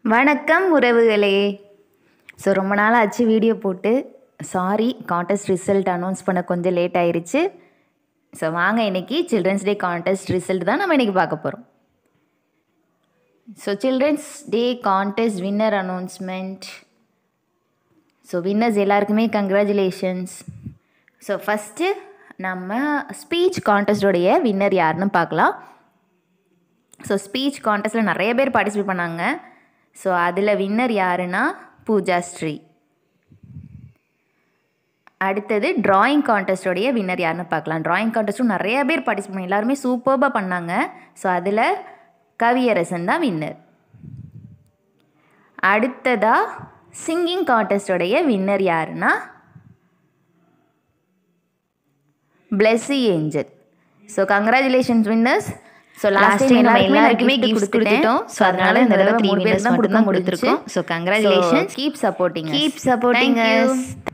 வணக்கம் உறவுகளே ஸோ ரொம்ப நாள் ஆச்சு வீடியோ போட்டு சாரி கான்டெஸ்ட் ரிசல்ட் அனௌன்ஸ் பண்ண கொஞ்சம் லேட் ஆயிருச்சு ஸோ வாங்க இன்னைக்கு சில்ட்ரன்ஸ் டே கான்டெஸ்ட் ரிசல்ட் தான் நம்ம இன்னைக்கு பார்க்க போகிறோம் so children's day contest winner announcement so winners எல்லாருக்குமே கங்க்ராச்சுலேஷன்ஸ் ஸோ ஃபஸ்ட்டு நம்ம ஸ்பீச் கான்டெஸ்டோடைய வின்னர் யாருன்னு பார்க்கலாம் ஸோ ஸ்பீச் கான்டெஸ்ட்டில் நிறைய பேர் பார்ட்டிசிபேட் பண்ணாங்க ஸோ அதில் வின்னர் யாருன்னா பூஜா ஸ்ரீ அடுத்தது டிராயிங் கான்டெஸ்டோடைய வின்னர் யாருன்னு பார்க்கலாம் டிராயிங் கான்டெஸ்ட்டும் நிறைய பேர் பார்ட்டிசிபேட் பண்ணி எல்லாருமே சூப்பர்பாக பண்ணாங்க ஸோ அதில் கவியரசன் தான் வின்னர் அடுத்ததாக சிங்கிங் கான்டெஸ்டோடைய வின்னர் யாருன்னா Blessy Angel so congratulations winners so last time நம்ம எல்லாருக்குமே கிஃப்ட் கொடுத்துட்டோம் ஸோ அதனால இந்த தடவை த்ரீ வின்னர்ஸ் மட்டும் தான் கொடுத்துருக்கோம் so congratulations keep supporting Keep supporting Thank you. us.